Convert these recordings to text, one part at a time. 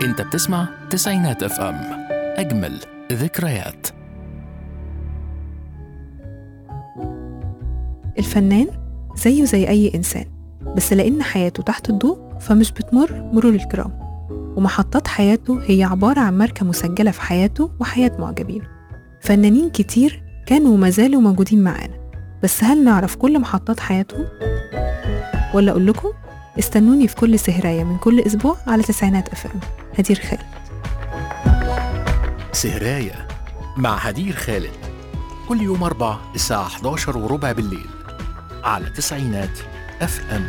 انت بتسمع تسعينات اف ام اجمل ذكريات الفنان زيه زي أي إنسان بس لأن حياته تحت الضوء فمش بتمر مرور الكرام ومحطات حياته هي عبارة عن ماركة مسجلة في حياته وحياة معجبينه فنانين كتير كانوا وما زالوا موجودين معانا بس هل نعرف كل محطات حياتهم؟ ولا أقول لكم استنوني في كل سهراية من كل أسبوع على تسعينات أف أم هدير خالد سهراية مع هدير خالد كل يوم أربع الساعة 11 وربع بالليل على تسعينات اف ام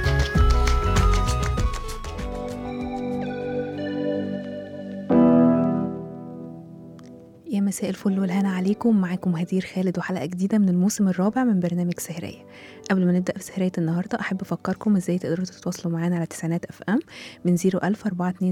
يا مساء الفل والهنا عليكم معاكم هدير خالد وحلقة جديدة من الموسم الرابع من برنامج سهرية قبل ما نبدأ في سهرية النهاردة أحب أفكركم إزاي تقدروا تتواصلوا معانا على تسعينات أف أم من 01000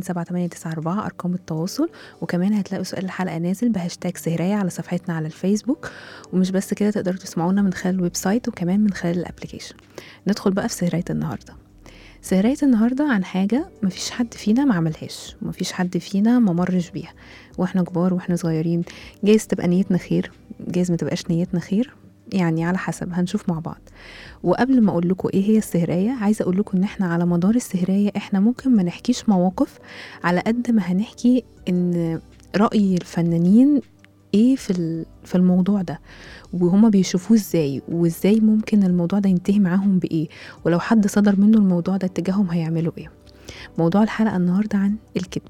427 أرقام التواصل وكمان هتلاقوا سؤال الحلقة نازل بهاشتاج سهرية على صفحتنا على الفيسبوك ومش بس كده تقدروا تسمعونا من خلال الويب سايت وكمان من خلال الابليكيشن ندخل بقى في سهرية النهاردة سهرية النهاردة عن حاجة مفيش حد فينا ما عملهاش ومفيش حد فينا ما مرش بيها واحنا كبار واحنا صغيرين جايز تبقى نيتنا خير جايز ما تبقاش نيتنا خير يعني على حسب هنشوف مع بعض وقبل ما اقول لكم ايه هي السهرية عايزه اقول لكم ان احنا على مدار السهرية احنا ممكن ما نحكيش مواقف على قد ما هنحكي ان رأي الفنانين ايه في ال- في الموضوع ده وهما بيشوفوه ازاي وازاي ممكن الموضوع ده ينتهي معاهم بايه ولو حد صدر منه الموضوع ده اتجاههم هيعملوا ايه موضوع الحلقة النهاردة عن الكذب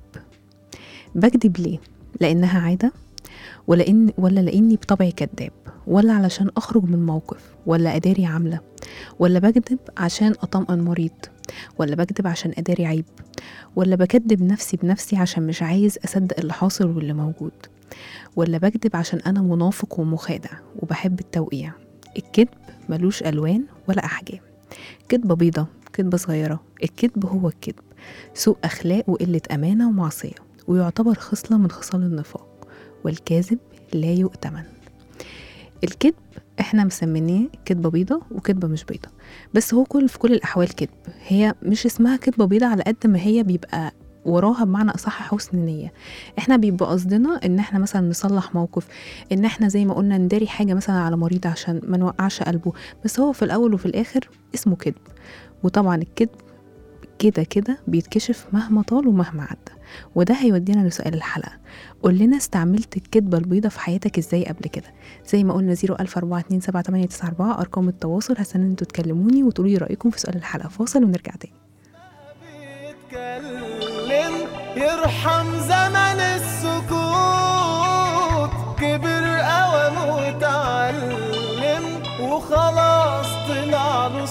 بكذب ليه لانها عادة ولا إن ولا لاني بطبعي كذاب ولا علشان اخرج من موقف ولا اداري عاملة ولا بكذب عشان اطمئن مريض ولا بكذب عشان اداري عيب ولا بكذب نفسي بنفسي عشان مش عايز اصدق اللي حاصل واللي موجود ولا بكذب عشان انا منافق ومخادع وبحب التوقيع الكذب ملوش الوان ولا احجام كذبه بيضه كذبه صغيره الكذب هو الكذب سوء اخلاق وقله امانه ومعصيه ويعتبر خصله من خصال النفاق والكاذب لا يؤتمن الكذب احنا مسميناه كذبه بيضه وكذبه مش بيضه بس هو كل في كل الاحوال كذب هي مش اسمها كذبه بيضه على قد ما هي بيبقى وراها بمعنى اصح حسن نيه احنا بيبقى قصدنا ان احنا مثلا نصلح موقف ان احنا زي ما قلنا نداري حاجه مثلا على مريض عشان ما نوقعش قلبه بس هو في الاول وفي الاخر اسمه كذب وطبعا الكذب كده كده بيتكشف مهما طال ومهما عدى وده هيودينا لسؤال الحلقة قول لنا استعملت الكذبة البيضة في حياتك ازاي قبل كده زي ما قلنا 004278994 أرقام التواصل هستنى انتوا تكلموني وتقولوا لي رأيكم في سؤال الحلقة فاصل ونرجع تاني بيتكلم يرحم زمن السكوت كبر قوم وتعلم وخلاص طلع له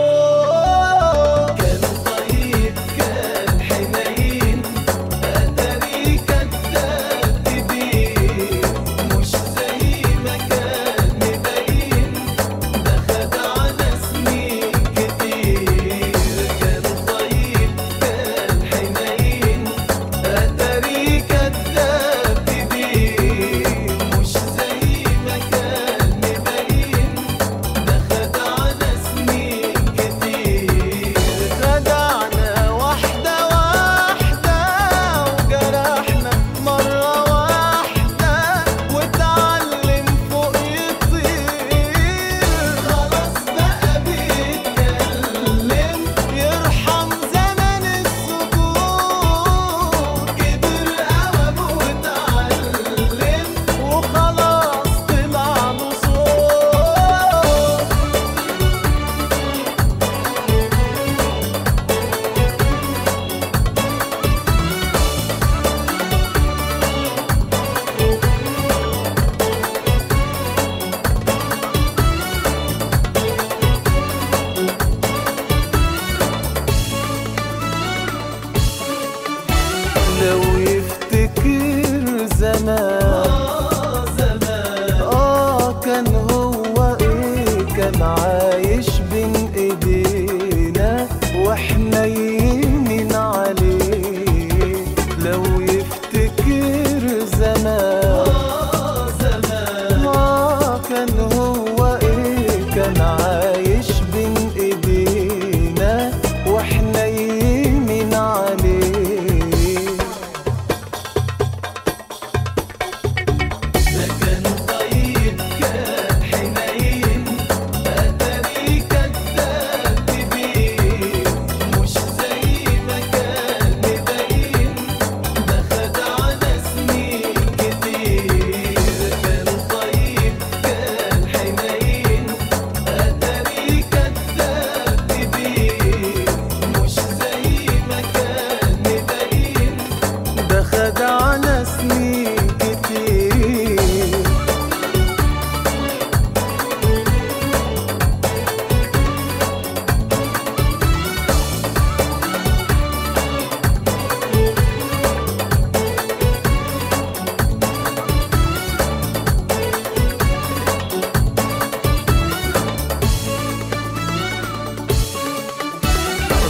صوت كان طيب كان حنين اتاري كداب كبير مش زي ما كان مبين ده خد على سنين كتير كان طيب كان حنين اتاري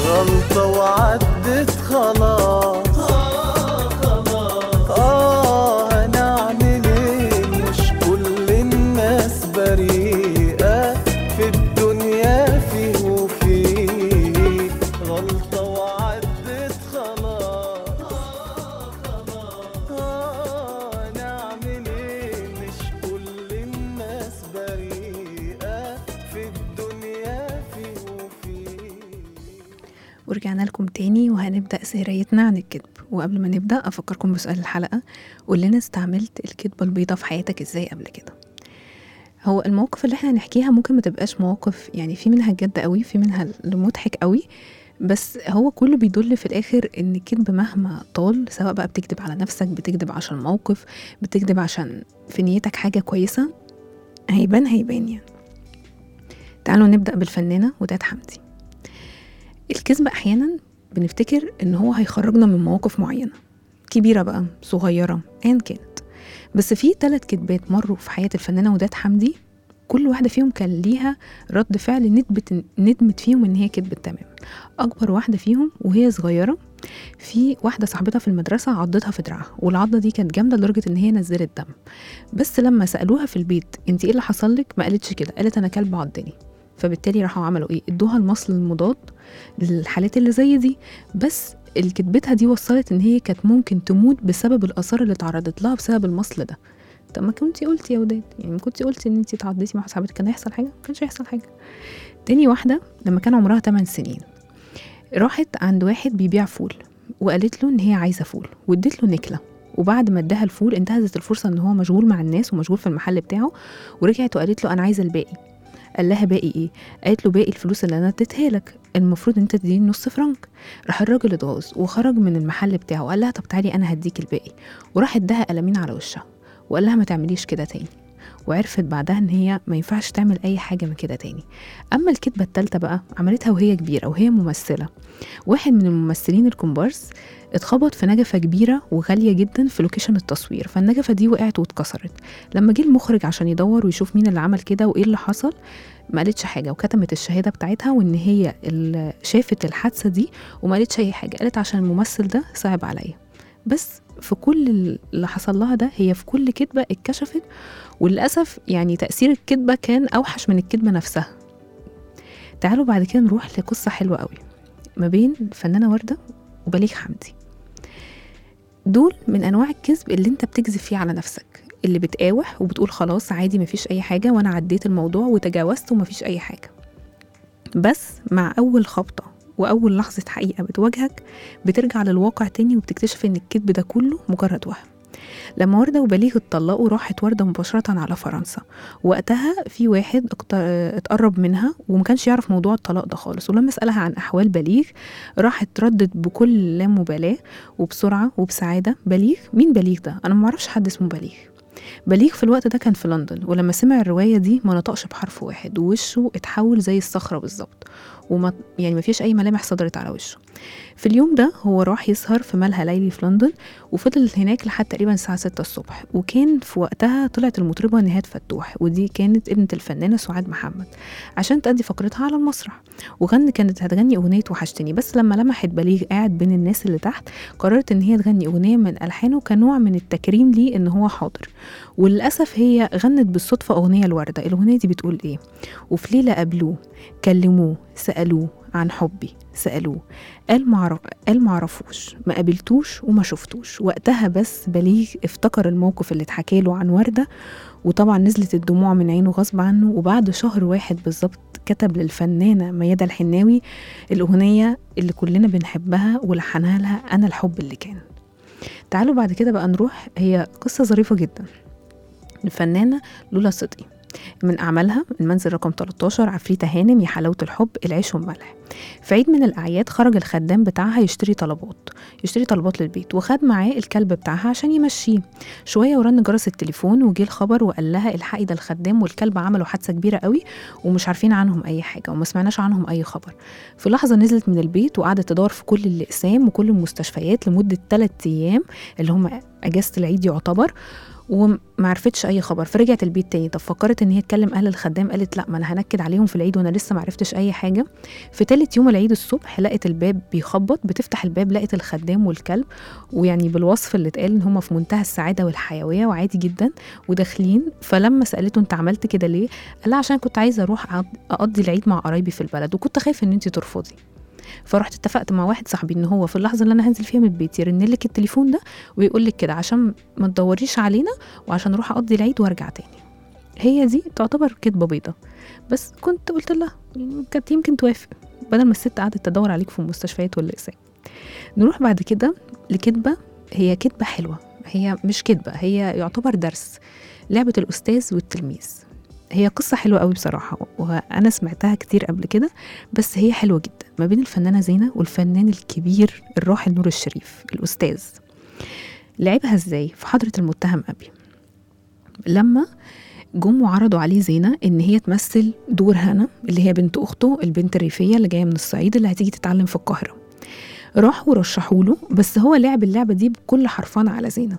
غلطة وعدت خلاص آه هنعمل إيه مش كل الناس بريئة في الدنيا فيه وفيه غلطة وعدت خلاص آه نعمل إيه مش كل الناس بريئة في الدنيا فيه وفيه ورجعنا لكم تاني وهنبدأ سهريتنا عن الكذب وقبل ما نبدأ أفكركم بسؤال الحلقة قول لنا استعملت الكذبة البيضة في حياتك ازاي قبل كده هو المواقف اللي احنا هنحكيها ممكن ما تبقاش مواقف يعني في منها الجد قوي في منها المضحك قوي بس هو كله بيدل في الاخر ان الكذب مهما طال سواء بقى بتكذب على نفسك بتكذب عشان موقف بتكذب عشان في نيتك حاجة كويسة هيبان هيبان يعني تعالوا نبدأ بالفنانة وداد حمدي الكذب احيانا بنفتكر ان هو هيخرجنا من مواقف معينه كبيره بقى صغيره ايا كانت بس في ثلاث كذبات مروا في حياه الفنانه وداد حمدي كل واحده فيهم كان ليها رد فعل ندبت ندمت فيهم ان هي كذبت تماما اكبر واحده فيهم وهي صغيره في واحده صاحبتها في المدرسه عضتها في دراعها والعضه دي كانت جامده لدرجه ان هي نزلت دم بس لما سالوها في البيت انت ايه اللي حصل لك ما قالتش كده قالت انا كلب عضني فبالتالي راحوا عملوا ايه ادوها المصل المضاد للحالات اللي زي دي بس الكدبتها دي وصلت ان هي كانت ممكن تموت بسبب الاثار اللي اتعرضت لها بسبب المصل ده طب ما كنتي قلتي يا وداد يعني ما كنتي قلتي ان انت اتعضيتي مع صاحبتك كان هيحصل حاجه ما كانش هيحصل حاجه تاني واحده لما كان عمرها 8 سنين راحت عند واحد بيبيع فول وقالت له ان هي عايزه فول واديت له نكله وبعد ما اداها الفول انتهزت الفرصه ان هو مشغول مع الناس ومشغول في المحل بتاعه ورجعت وقالت له انا عايزه الباقي قال لها باقي ايه قالت له باقي الفلوس اللي انا اديتها لك المفروض انت تديني نص فرنك راح الراجل اتغاظ وخرج من المحل بتاعه وقال لها طب تعالي انا هديك الباقي وراح اداها قلمين على وشها وقال لها ما تعمليش كده تاني وعرفت بعدها ان هي ما ينفعش تعمل اي حاجه من كده تاني اما الكدبه التالتة بقى عملتها وهي كبيره وهي ممثله واحد من الممثلين الكومبارس اتخبط في نجفه كبيره وغاليه جدا في لوكيشن التصوير فالنجفه دي وقعت واتكسرت لما جه المخرج عشان يدور ويشوف مين اللي عمل كده وايه اللي حصل ما قالتش حاجه وكتمت الشهاده بتاعتها وان هي اللي شافت الحادثه دي وما قالتش اي حاجه قالت عشان الممثل ده صعب عليا بس في كل اللي حصل لها ده هي في كل كذبه اتكشفت وللاسف يعني تاثير الكذبه كان اوحش من الكذبه نفسها تعالوا بعد كده نروح لقصه حلوه قوي ما بين الفنانه ورده وبليغ حمدي دول من انواع الكذب اللي انت بتكذب فيه على نفسك اللي بتقاوح وبتقول خلاص عادي مفيش اي حاجه وانا عديت الموضوع وتجاوزت ومفيش اي حاجه بس مع اول خبطه واول لحظه حقيقه بتواجهك بترجع للواقع تاني وبتكتشف ان الكذب ده كله مجرد وهم لما وردة وبليغ اتطلقوا راحت وردة مباشرة على فرنسا وقتها في واحد اقت- اتقرب منها وما كانش يعرف موضوع الطلاق ده خالص ولما سألها عن أحوال بليغ راحت ردت بكل لا مبالاة وبسرعة وبسعادة بليغ مين بليغ ده أنا ما اعرفش حد اسمه بليغ بليغ في الوقت ده كان في لندن ولما سمع الرواية دي ما نطقش بحرف واحد ووشه اتحول زي الصخرة بالظبط وما يعني ما فيش أي ملامح صدرت على وشه في اليوم ده هو راح يسهر في ملهى ليلي في لندن وفضل هناك لحد تقريبا الساعة 6 الصبح وكان في وقتها طلعت المطربة نهاد فتوح ودي كانت ابنة الفنانة سعاد محمد عشان تأدي فقرتها على المسرح وغني كانت هتغني أغنية وحشتني بس لما لمحت بليغ قاعد بين الناس اللي تحت قررت إن هي تغني أغنية من ألحانه كنوع من التكريم ليه إن هو حاضر وللأسف هي غنت بالصدفة أغنية الوردة الأغنية دي بتقول إيه وفي ليلة قابلوه كلموه سألوه عن حبي سألوه قال معرف قال معرفوش ما قابلتوش وما شفتوش وقتها بس بليغ افتكر الموقف اللي اتحكى له عن وردة وطبعا نزلت الدموع من عينه غصب عنه وبعد شهر واحد بالظبط كتب للفنانة ميادة الحناوي الأغنية اللي كلنا بنحبها ولحنها لها أنا الحب اللي كان تعالوا بعد كده بقى نروح هي قصة ظريفة جدا الفنانة لولا صدقي من أعمالها المنزل رقم 13 عفريتة هانم يا حلاوة الحب العيش والملح في عيد من الأعياد خرج الخدام بتاعها يشتري طلبات يشتري طلبات للبيت وخد معاه الكلب بتاعها عشان يمشيه شوية ورن جرس التليفون وجه الخبر وقال لها الحقي ده الخدام والكلب عملوا حادثة كبيرة قوي ومش عارفين عنهم أي حاجة وما سمعناش عنهم أي خبر في لحظة نزلت من البيت وقعدت تدور في كل الأقسام وكل المستشفيات لمدة 3 أيام اللي هم أجازة العيد يعتبر وما عرفتش اي خبر فرجعت البيت تاني طب فكرت ان هي تكلم اهل الخدام قالت لا ما انا هنكد عليهم في العيد وانا لسه ما عرفتش اي حاجه في تالت يوم العيد الصبح لقت الباب بيخبط بتفتح الباب لقت الخدام والكلب ويعني بالوصف اللي اتقال ان هم في منتهى السعاده والحيويه وعادي جدا وداخلين فلما سالته انت عملت كده ليه قال لها عشان كنت عايزه اروح أقض- اقضي العيد مع قرايبي في البلد وكنت خايفه ان انت ترفضي فرحت اتفقت مع واحد صاحبي ان هو في اللحظه اللي انا هنزل فيها من البيت يرن لك التليفون ده ويقول لك كده عشان ما تدوريش علينا وعشان اروح اقضي العيد وارجع تاني هي دي تعتبر كدبه بيضه بس كنت قلت لها يعني كانت يمكن توافق بدل ما الست قعدت تدور عليك في المستشفيات والاقسام نروح بعد كده لكدبه هي كدبه حلوه هي مش كدبه هي يعتبر درس لعبه الاستاذ والتلميذ هي قصة حلوة قوي بصراحة وأنا سمعتها كتير قبل كده بس هي حلوة جدا ما بين الفنانة زينة والفنان الكبير الراحل نور الشريف الأستاذ لعبها ازاي في حضرة المتهم أبي لما جم وعرضوا عليه زينة إن هي تمثل دور هنا اللي هي بنت أخته البنت الريفية اللي جاية من الصعيد اللي هتيجي تتعلم في القاهرة راح ورشحوا له بس هو لعب اللعبة دي بكل حرفان على زينة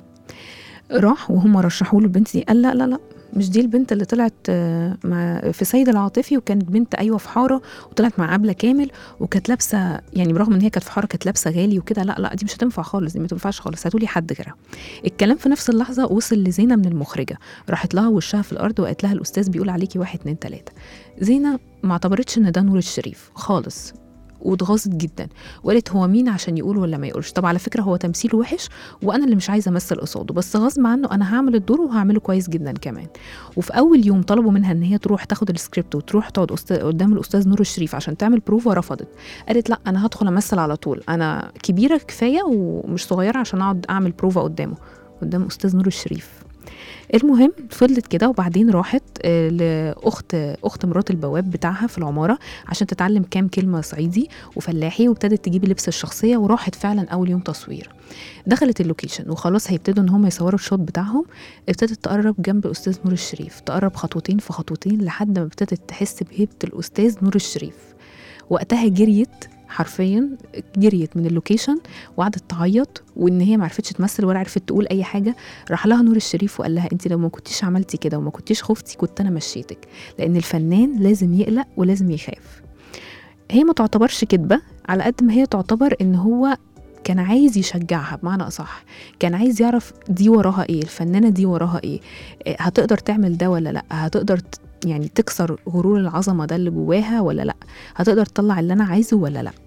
راح وهم رشحوا له البنت دي قال لا لا لا مش دي البنت اللي طلعت آه، مع في سيد العاطفي وكانت بنت ايوه في حاره وطلعت مع عبله كامل وكانت لابسه يعني برغم ان هي كانت في حاره كانت لابسه غالي وكده لا لا دي مش هتنفع خالص دي ما تنفعش خالص هاتولي حد غيرها الكلام في نفس اللحظه وصل لزينه من المخرجه راحت لها وشها في الارض وقالت لها الاستاذ بيقول عليكي واحد اتنين تلاته زينه ما اعتبرتش ان ده نور الشريف خالص واتغاظت جدا وقالت هو مين عشان يقول ولا ما يقولش طب على فكره هو تمثيله وحش وانا اللي مش عايزه امثل قصاده بس غصب عنه انا هعمل الدور وهعمله كويس جدا كمان وفي اول يوم طلبوا منها ان هي تروح تاخد السكريبت وتروح تقعد أست- قدام الاستاذ نور الشريف عشان تعمل بروفا رفضت قالت لا انا هدخل امثل على طول انا كبيره كفايه ومش صغيره عشان اقعد اعمل بروفا قدامه قدام استاذ نور الشريف المهم فضلت كده وبعدين راحت آه، لاخت اخت مرات البواب بتاعها في العماره عشان تتعلم كام كلمه صعيدي وفلاحي وابتدت تجيب اللبس الشخصيه وراحت فعلا اول يوم تصوير دخلت اللوكيشن وخلاص هيبتدوا ان هم يصوروا الشوت بتاعهم ابتدت تقرب جنب الاستاذ نور الشريف تقرب خطوتين في خطوتين لحد ما ابتدت تحس بهيبه الاستاذ نور الشريف وقتها جريت حرفيا جريت من اللوكيشن وقعدت تعيط وان هي ما عرفتش تمثل ولا عرفت تقول اي حاجه راح لها نور الشريف وقال لها انت لو ما كنتيش عملتي كده وما كنتيش خفتي كنت انا مشيتك لان الفنان لازم يقلق ولازم يخاف هي ما تعتبرش كدبه على قد ما هي تعتبر ان هو كان عايز يشجعها بمعنى اصح كان عايز يعرف دي وراها ايه الفنانه دي وراها ايه إيه، هتقدر تعمل ده ولا لا هتقدر ت- يعني تكسر غرور العظمه ده اللي جواها ولا لا هتقدر تطلع اللي انا عايزه ولا لا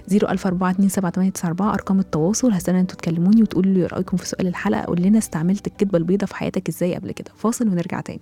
004278994 ارقام التواصل هستنى انتوا تكلموني وتقولوا لي رايكم في سؤال الحلقه قول لنا استعملت الكدبه البيضاء في حياتك ازاي قبل كده فاصل ونرجع تاني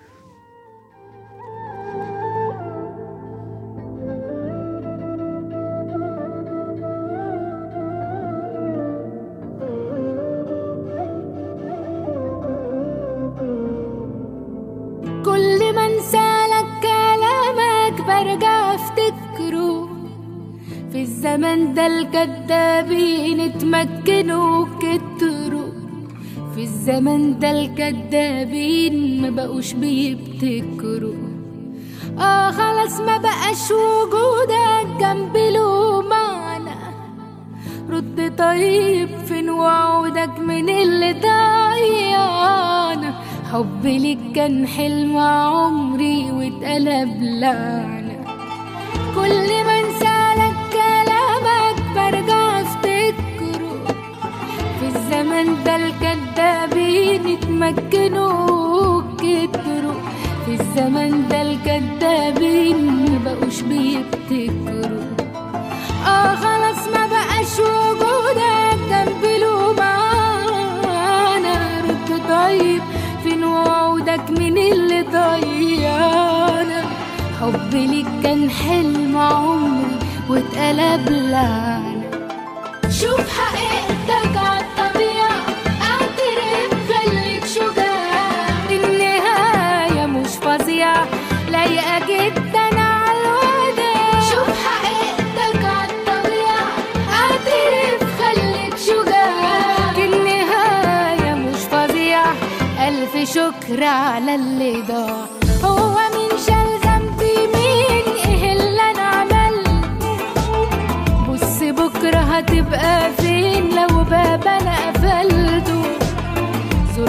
كل ما انسالك كلامك برجع افتكره في الزمن ده الكدابين اتمكنوا كتروا في الزمن ده الكدابين ما بقوش بيبتكروا اه خلاص ما بقاش وجودك جنبي له معنى رد طيب فين وعودك من اللي ضيعنا حبي ليك كان حلم عمري واتقلب لعنة كل ما انسالك كلامك برجع افتكره في الزمن ده الكدابين اتمكنوا كتروا في الزمن ده الكدابين مبقوش بيبتكروا اه خلاص ما بقاش وجودك جنبي له معانا رد طيب فين وعودك من اللي ضيعنا حبي ليك كان حلم عمري واتقلب لعنة شوف حقيقتك عالطبيعة اعترف خليك شجاع النهاية مش فظيعة لايقة جدا عالوداع شوف حقيقتك عالطبيعة اعترف خليك شجاع النهاية مش فظيعة ألف شكر على اللي ضاع هو مين شال ذنبي مين ايه اللي انا عملته بص بكرة هتبقى فين لو باب انا قفلته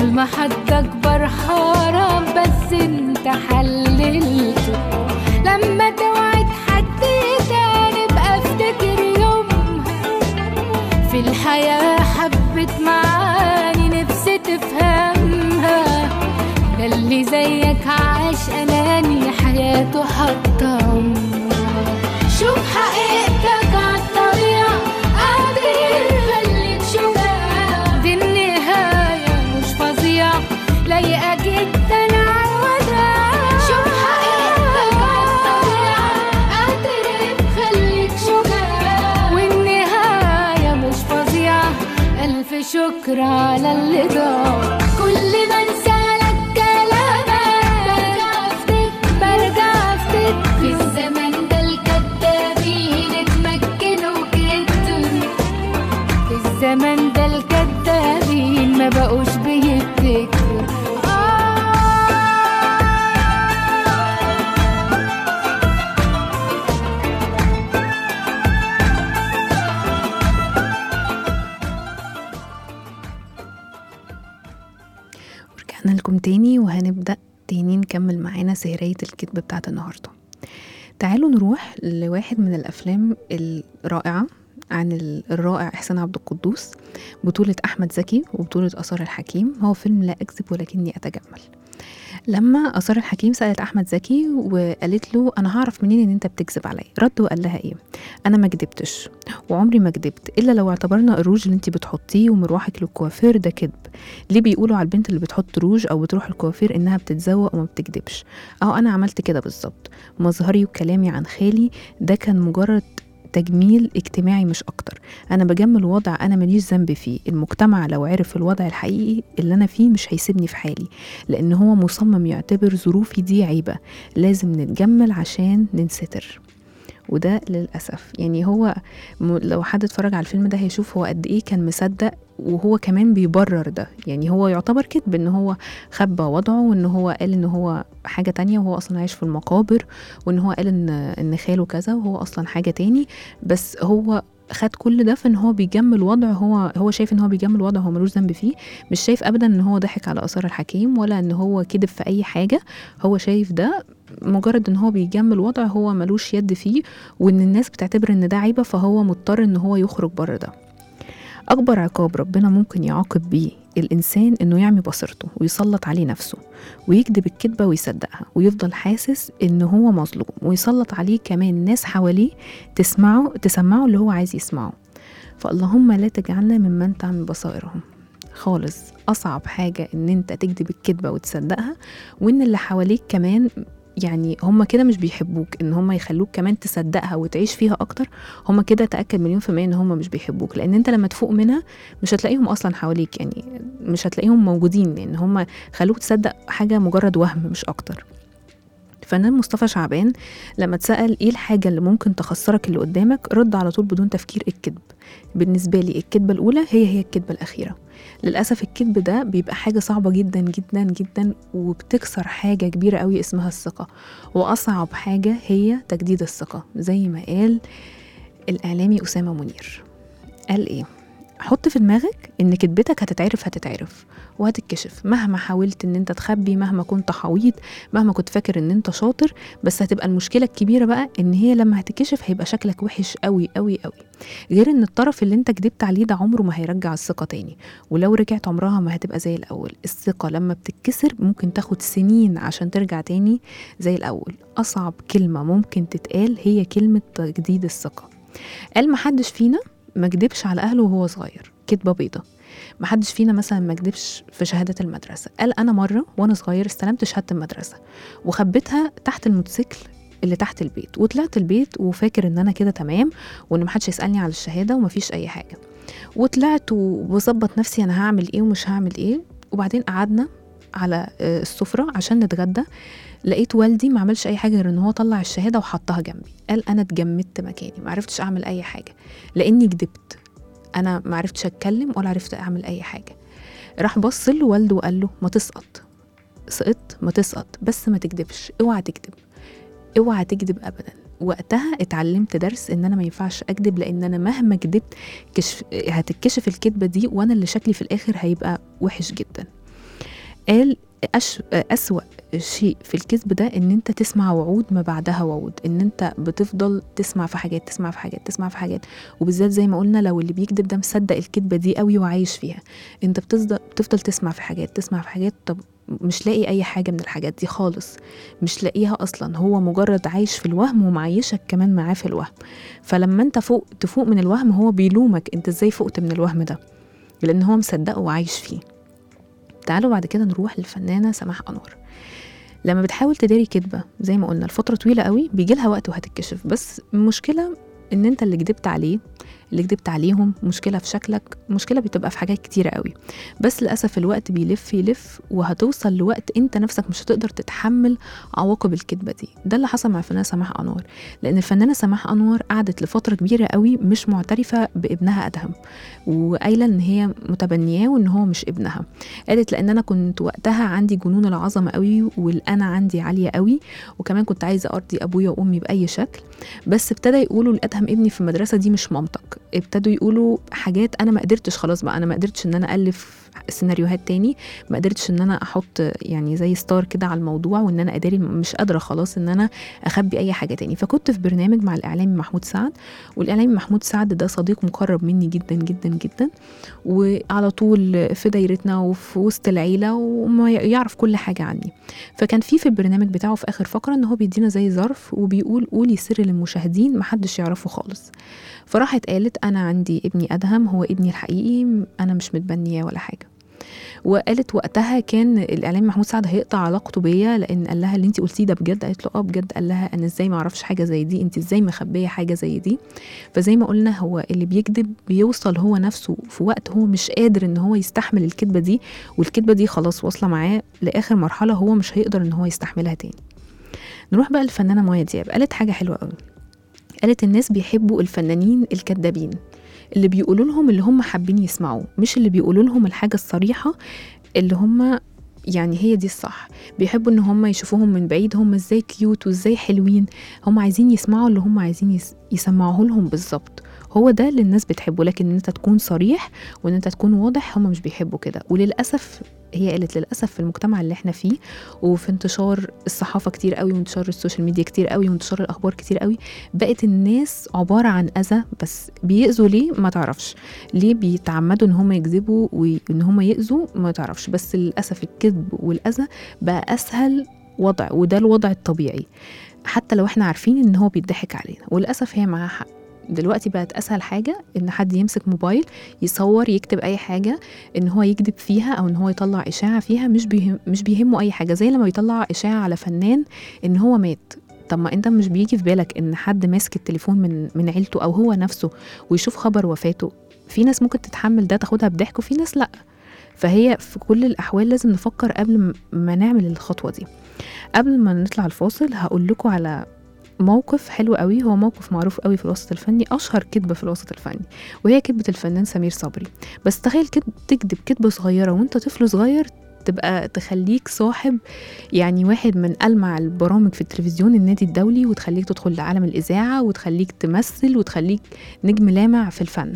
طول ما حد اكبر حرام بس انت حللته لما توعد حد تاني بقى افتكر يومها في الحياة حبت معاني نفسي تفهمها ده اللي زيك عاش أناني حياته حتى عمرها شوف حقيقتك عالطبيعة قادر يخليك شجاع دي النهاية مش فظيعة لايقة جدا عالوداع شوف حقيقتك عالطبيعة قادر يخليك شجاع والنهاية مش فظيعة ألف شكر على اللي ضاع كل ما انسالك كلامك برجع افتك برجع افتك في الزمن ده الكدابين اتمكنوا جدا في الزمن ده الكدابين ما بقوش بيفتكروا آه ورجعنا لكم تاني وهنبدأ تاني نكمل معانا سهرية الكذب بتاعت النهاردة تعالوا نروح لواحد من الأفلام الرائعة عن ال- الرائع إحسان عبد القدوس بطولة أحمد زكي وبطولة آثار الحكيم هو فيلم لا أكذب ولكني أتجمل لما آثار الحكيم سألت أحمد زكي وقالت له أنا هعرف منين إن أنت بتكذب عليا رد وقال لها إيه أنا ما كدبتش وعمري ما كدبت إلا لو اعتبرنا الروج اللي أنت بتحطيه ومروحك للكوافير ده كذب ليه بيقولوا على البنت اللي بتحط روج او بتروح الكوافير انها بتتزوق وما بتكدبش اهو انا عملت كده بالظبط مظهري وكلامي عن خالي ده كان مجرد تجميل اجتماعي مش اكتر انا بجمل وضع انا ماليش ذنب فيه المجتمع لو عرف الوضع الحقيقي اللي انا فيه مش هيسيبني في حالي لان هو مصمم يعتبر ظروفي دي عيبه لازم نتجمل عشان ننستر وده للاسف يعني هو م- لو حد اتفرج على الفيلم ده هيشوف هو قد ايه كان مصدق وهو كمان بيبرر ده يعني هو يعتبر كذب ان هو خبى وضعه وان هو قال ان هو حاجة تانية وهو اصلا عايش في المقابر وان هو قال ان ان خاله كذا وهو اصلا حاجة تاني بس هو خد كل ده في ان هو بيجمل وضع هو هو شايف ان هو بيجمل وضع هو ملوش ذنب فيه مش شايف ابدا ان هو ضحك على اثار الحكيم ولا ان هو كذب في اي حاجه هو شايف ده مجرد ان هو بيجمل وضع هو ملوش يد فيه وان الناس بتعتبر ان ده عيبه فهو مضطر ان هو يخرج بره ده اكبر عقاب ربنا ممكن يعاقب بيه الانسان انه يعمي بصيرته ويسلط عليه نفسه ويكذب الكذبه ويصدقها ويفضل حاسس ان هو مظلوم ويسلط عليه كمان ناس حواليه تسمعه تسمعه اللي هو عايز يسمعه فاللهم لا تجعلنا ممن تعمي بصائرهم خالص اصعب حاجه ان انت تكذب الكذبه وتصدقها وان اللي حواليك كمان يعني هم كده مش بيحبوك ان هم يخلوك كمان تصدقها وتعيش فيها اكتر هم كده تاكد مليون في الميه ان هم مش بيحبوك لان انت لما تفوق منها مش هتلاقيهم اصلا حواليك يعني مش هتلاقيهم موجودين لان هم خلوك تصدق حاجه مجرد وهم مش اكتر الفنان مصطفى شعبان لما اتسأل ايه الحاجة اللي ممكن تخسرك اللي قدامك رد على طول بدون تفكير الكذب بالنسبة لي الكذبة الأولى هي هي الكذبة الأخيرة للأسف الكذب ده بيبقى حاجة صعبة جدا جدا جدا وبتكسر حاجة كبيرة قوي اسمها الثقة وأصعب حاجة هي تجديد الثقة زي ما قال الإعلامي أسامة منير قال إيه حط في دماغك ان كدبتك هتتعرف هتتعرف وهتتكشف مهما حاولت ان انت تخبي مهما كنت حويط مهما كنت فاكر ان انت شاطر بس هتبقى المشكله الكبيره بقى ان هي لما هتتكشف هيبقى شكلك وحش قوي قوي قوي غير ان الطرف اللي انت كدبت عليه ده عمره ما هيرجع الثقه تاني ولو رجعت عمرها ما هتبقى زي الاول الثقه لما بتتكسر ممكن تاخد سنين عشان ترجع تاني زي الاول اصعب كلمه ممكن تتقال هي كلمه تجديد الثقه قال محدش فينا ما كدبش على اهله وهو صغير كدبه بيضه محدش فينا مثلا ما كدبش في شهاده المدرسه قال انا مره وانا صغير استلمت شهاده المدرسه وخبيتها تحت الموتوسيكل اللي تحت البيت وطلعت البيت وفاكر ان انا كده تمام وان محدش يسالني على الشهاده ومفيش اي حاجه وطلعت وبظبط نفسي انا هعمل ايه ومش هعمل ايه وبعدين قعدنا على آه، السفره عشان نتغدى لقيت والدي ما عملش اي حاجه غير ان هو طلع الشهاده وحطها جنبي قال انا اتجمدت مكاني ما عرفتش اعمل اي حاجه لاني كدبت انا ما عرفتش اتكلم ولا عرفت اعمل اي حاجه راح بص له والده وقال له ما تسقط سقطت ما تسقط بس ما تكدبش اوعى تكدب اوعى تكدب ابدا وقتها اتعلمت درس ان انا ما ينفعش اكدب لان انا مهما كدبت كشف هتتكشف الكدبه دي وانا اللي شكلي في الاخر هيبقى وحش جدا قال أش... أسوأ شيء في الكذب ده ان انت تسمع وعود ما بعدها وعود ان انت بتفضل تسمع في حاجات تسمع في حاجات تسمع في حاجات وبالذات زي ما قلنا لو اللي بيكذب ده مصدق الكذبه دي قوي وعايش فيها انت بتفضل بتفضل تسمع في حاجات تسمع في حاجات طب مش لاقي اي حاجه من الحاجات دي خالص مش لاقيها اصلا هو مجرد عايش في الوهم ومعيشك كمان معاه في الوهم فلما انت فوق تفوق من الوهم هو بيلومك انت ازاي فقت من الوهم ده لان هو مصدقه وعايش فيه تعالوا بعد كده نروح للفنانه سماح انور لما بتحاول تداري كدبه زي ما قلنا لفتره طويله قوي بيجي لها وقت وهتتكشف بس المشكله ان انت اللي كدبت عليه اللي كدبت عليهم مشكله في شكلك مشكله بتبقى في حاجات كتيره قوي بس للاسف الوقت بيلف يلف وهتوصل لوقت انت نفسك مش هتقدر تتحمل عواقب الكدبه دي ده اللي حصل مع الفنانه سماح انور لان الفنانه سماح انور قعدت لفتره كبيره قوي مش معترفه بابنها ادهم وقايله ان هي متبنياه وان هو مش ابنها قالت لان انا كنت وقتها عندي جنون العظمه قوي والانا عندي عاليه قوي وكمان كنت عايزه ارضي ابويا وامي باي شكل بس ابتدى يقولوا لادهم ابني في المدرسه دي مش مامتك ابتدوا يقولوا حاجات انا ما قدرتش خلاص بقى انا ما قدرتش ان انا الف سيناريوهات تاني ما قدرتش ان انا احط يعني زي ستار كده على الموضوع وان انا اداري مش قادره خلاص ان انا اخبي اي حاجه تاني فكنت في برنامج مع الاعلامي محمود سعد والاعلامي محمود سعد ده صديق مقرب مني جدا جدا جدا وعلى طول في دايرتنا وفي وسط العيله وما يعرف كل حاجه عني فكان في في البرنامج بتاعه في اخر فقره ان هو بيدينا زي ظرف وبيقول قولي سر للمشاهدين محدش يعرفه خالص فراحت قالت انا عندي ابني ادهم هو ابني الحقيقي انا مش متبنياه ولا حاجه وقالت وقتها كان الاعلامي محمود سعد هيقطع علاقته بيا لان قال لها اللي انت قلتيه ده بجد قالت له اه بجد قال لها انا ازاي ما اعرفش حاجه زي دي انت ازاي مخبيه حاجه زي دي فزي ما قلنا هو اللي بيكذب بيوصل هو نفسه في وقت هو مش قادر ان هو يستحمل الكذبه دي والكذبه دي خلاص واصله معاه لاخر مرحله هو مش هيقدر ان هو يستحملها تاني نروح بقى للفنانه مايا دياب قالت حاجه حلوه قوي قالت الناس بيحبوا الفنانين الكذابين اللي بيقولوا لهم اللي هم حابين يسمعوه مش اللي بيقولوا لهم الحاجه الصريحه اللي هم يعني هي دي الصح بيحبوا ان هم يشوفوهم من بعيد هم ازاي كيوت وازاي حلوين هم عايزين يسمعوا اللي هم عايزين يس... يسمعوه لهم بالظبط هو ده اللي الناس بتحبه لكن ان انت تكون صريح وان انت تكون واضح هم مش بيحبوا كده وللاسف هي قالت للاسف في المجتمع اللي احنا فيه وفي انتشار الصحافه كتير قوي وانتشار السوشيال ميديا كتير قوي وانتشار الاخبار كتير قوي بقت الناس عباره عن اذى بس بيأذوا ليه ما تعرفش ليه بيتعمدوا ان هم يكذبوا وان هم يأذوا ما تعرفش بس للاسف الكذب والاذى بقى اسهل وضع وده الوضع الطبيعي حتى لو احنا عارفين ان هو بيضحك علينا وللاسف هي معاها حق دلوقتي بقت اسهل حاجه ان حد يمسك موبايل يصور يكتب اي حاجه ان هو يكذب فيها او ان هو يطلع اشاعه فيها مش بيهم مش بيهمه اي حاجه زي لما يطلع اشاعه على فنان ان هو مات طب ما انت مش بيجي في بالك ان حد ماسك التليفون من من عيلته او هو نفسه ويشوف خبر وفاته في ناس ممكن تتحمل ده تاخدها بضحك وفي ناس لا فهي في كل الاحوال لازم نفكر قبل ما نعمل الخطوه دي قبل ما نطلع الفاصل هقول لكم على موقف حلو قوي هو موقف معروف قوي في الوسط الفني اشهر كذبه في الوسط الفني وهي كذبه الفنان سمير صبري بس تخيل كد تكذب كذبه صغيره وانت طفل صغير تبقى تخليك صاحب يعني واحد من ألمع البرامج في التلفزيون النادي الدولي وتخليك تدخل لعالم الإذاعة وتخليك تمثل وتخليك نجم لامع في الفن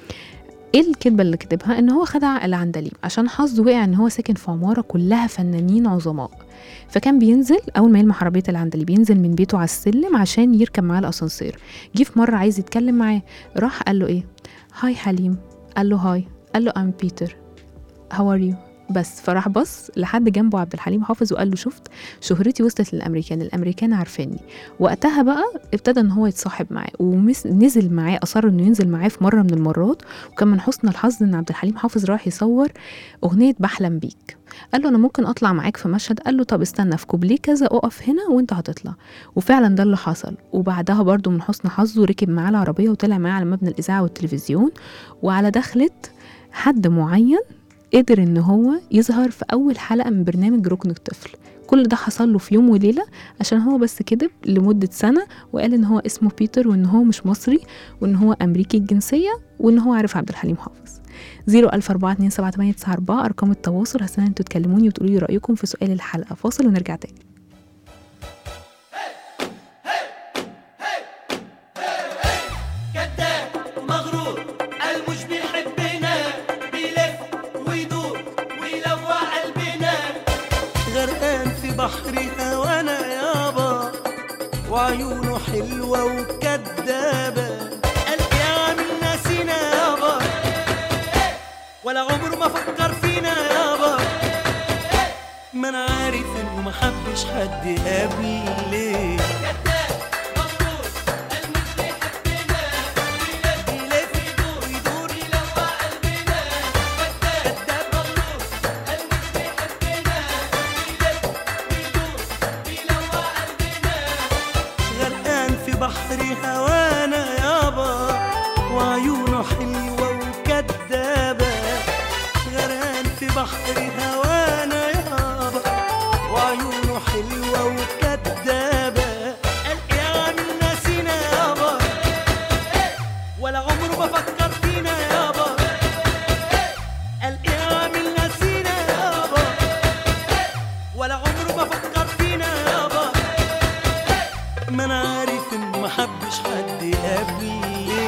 ايه الكذبه اللي كتبها ان هو خدع العندليب عشان حظه وقع ان هو ساكن في عماره كلها فنانين عظماء فكان بينزل اول ما يلمح عربيه العندليب بينزل من بيته على السلم عشان يركب معاه الاسانسير جه في مره عايز يتكلم معاه راح قال له ايه هاي حليم قال له هاي قال له ام بيتر هاو ار يو بس فراح بص لحد جنبه عبد الحليم حافظ وقال له شفت شهرتي وصلت للامريكان الامريكان عارفيني وقتها بقى ابتدى ان هو يتصاحب معاه ونزل معاه اصر انه ينزل معاه في مره من المرات وكان من حسن الحظ ان عبد الحليم حافظ راح يصور اغنيه بحلم بيك قال له انا ممكن اطلع معاك في مشهد قال له طب استنى في كوبليه كذا اقف هنا وانت هتطلع وفعلا ده اللي حصل وبعدها برضو من حسن حظه ركب معاه العربيه وطلع معاه على مبنى الاذاعه والتلفزيون وعلى دخلة حد معين قدر ان هو يظهر في اول حلقه من برنامج ركن الطفل كل ده حصل له في يوم وليله عشان هو بس كذب لمده سنه وقال ان هو اسمه بيتر وان هو مش مصري وان هو امريكي الجنسيه وان هو عارف عبد الحليم حافظ 004278994 ارقام التواصل هستنى انتوا تكلموني وتقولوا لي رايكم في سؤال الحلقه فاصل ونرجع تاني كذاب مغرور قال مش بيحبنا بيلف ويدور ويلوع قلبنا وعيونه حلوة وكدابة قال يا عامل ناسينا يابا ولا عمره ما فكر فينا يابا ما انا عارف انه ما حبش حد قبلي بيلف ويدور كداب غرقان في بحر هوانا يابا وعيونه حلوة وكدابة غرقان في بحر هوانا يابا وعيونه حلوة وكدابة قال يا عامل ناسينا يابا ولا عمره ما فكر فينا يابا قال يا عامل ناسينا يابا ولا عمره ما فكر فينا يابا ما انا عارف انه ما حبش حد قبلي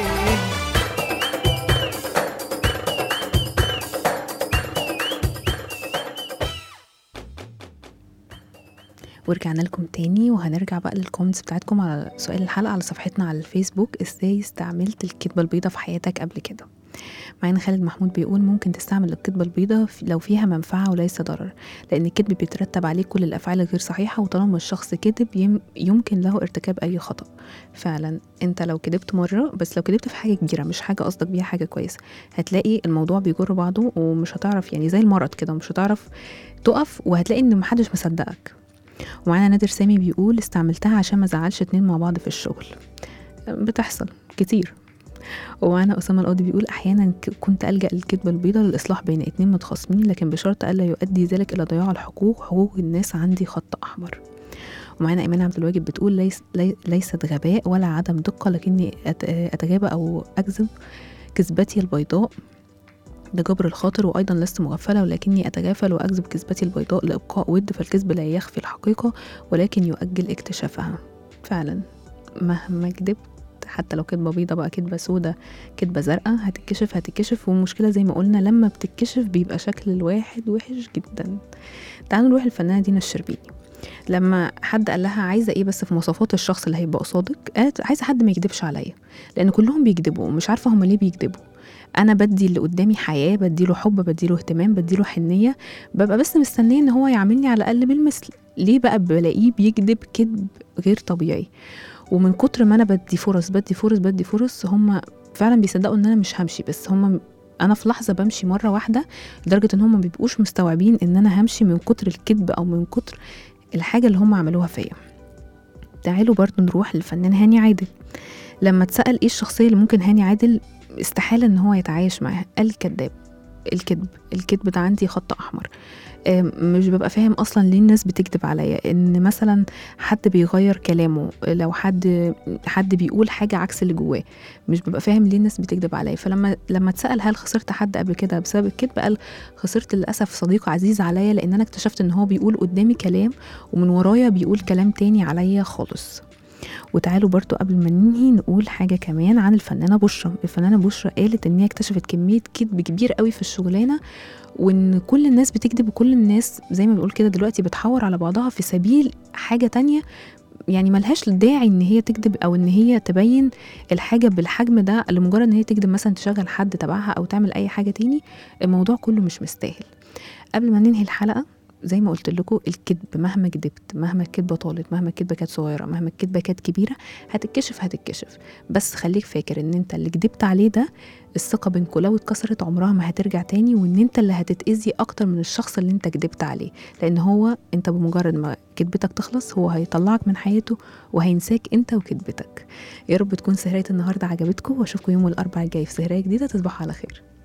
ورجعنا لكم تاني وهنرجع بقى للكومنتس بتاعتكم على سؤال الحلقة على صفحتنا على الفيسبوك ازاي استعملت الكدبة البيضة في حياتك قبل كده معانا خالد محمود بيقول ممكن تستعمل الكدبة البيضة في- لو فيها منفعة وليس ضرر لأن الكذب بيترتب عليه كل الأفعال الغير صحيحة وطالما الشخص كذب يم- يمكن له ارتكاب أي خطأ فعلا انت لو كدبت مرة بس لو كدبت في حاجة كبيرة مش حاجة قصدك بيها حاجة كويسة هتلاقي الموضوع بيجر بعضه ومش هتعرف يعني زي المرض كده مش هتعرف تقف وهتلاقي ان محدش مصدقك ومعانا نادر سامي بيقول استعملتها عشان ما زعلش اتنين مع بعض في الشغل بتحصل كتير ومعانا أسامة القاضي بيقول أحيانا ك- كنت ألجأ للكذبة البيضاء للإصلاح بين اتنين متخاصمين لكن بشرط ألا يؤدي ذلك إلى ضياع الحقوق حقوق الناس عندي خط أحمر ومعانا إيمان عبد الواجد بتقول ليس لي ليست غباء ولا عدم دقة لكني أت- أتجابى أو أكذب كذبتي البيضاء لجبر الخاطر وأيضا لست مغفلة ولكني أتغافل وأكذب كذبتي البيضاء لإبقاء ود فالكذب لا يخفي الحقيقة ولكن يؤجل اكتشافها فعلا مهما كدبت حتى لو كدبة بيضة بقى كدبة سودة كدبة زرقاء هتتكشف هتتكشف والمشكلة زي ما قلنا لما بتتكشف بيبقى شكل الواحد وحش جدا تعالوا نروح الفنانة دينا الشربيني لما حد قال لها عايزه ايه بس في مواصفات الشخص اللي هيبقى قصادك قالت عايزه حد ما يكدبش عليا لان كلهم بيكدبوا ومش عارفه هم ليه بيكدبوا انا بدي اللي قدامي حياه بديله حب بديله اهتمام بديله حنيه ببقى بس مستنيه ان هو يعاملني على الاقل بالمثل ليه بقى بلاقيه بيكذب كذب غير طبيعي ومن كتر ما انا بدي فرص بدي فرص بدي فرص هم فعلا بيصدقوا ان انا مش همشي بس هم انا في لحظه بمشي مره واحده لدرجه ان هم ما بيبقوش مستوعبين ان انا همشي من كتر الكذب او من كتر الحاجه اللي هم عملوها فيا تعالوا برضو نروح للفنان هاني عادل لما اتسأل ايه الشخصية اللي ممكن هاني عادل استحالة ان هو يتعايش معاها قال كذاب الكذب الكذب ده عندي خط احمر آم، مش ببقى فاهم اصلا ليه الناس بتكذب عليا ان مثلا حد بيغير كلامه لو حد حد بيقول حاجه عكس اللي جواه مش ببقى فاهم ليه الناس بتكذب عليا فلما لما اتسال هل خسرت حد قبل كده بسبب الكذب قال خسرت للاسف صديق عزيز عليا لان انا اكتشفت ان هو بيقول قدامي كلام ومن ورايا بيقول كلام تاني عليا خالص وتعالوا برضو قبل ما ننهي نقول حاجة كمان عن الفنانة بشرى الفنانة بشرى قالت ان هي اكتشفت كمية كذب كبير قوي في الشغلانة وان كل الناس بتكذب وكل الناس زي ما بنقول كده دلوقتي بتحور على بعضها في سبيل حاجة تانية يعني ملهاش داعي ان هي تكذب او ان هي تبين الحاجة بالحجم ده لمجرد ان هي تكذب مثلا تشغل حد تبعها او تعمل اي حاجة تاني الموضوع كله مش مستاهل قبل ما ننهي الحلقة زي ما قلت لكم الكذب مهما كدبت مهما الكدبه طالت مهما الكدبه كانت صغيره مهما الكدبه كانت كبيره هتتكشف هتتكشف بس خليك فاكر ان انت اللي كدبت عليه ده الثقه بينكم لو اتكسرت عمرها ما هترجع تاني وان انت اللي هتتاذي اكتر من الشخص اللي انت كدبت عليه لان هو انت بمجرد ما كدبتك تخلص هو هيطلعك من حياته وهينساك انت وكدبتك يا رب تكون سهرية النهارده عجبتكم واشوفكم يوم الاربعاء الجاي في سهرية جديده تصبحوا على خير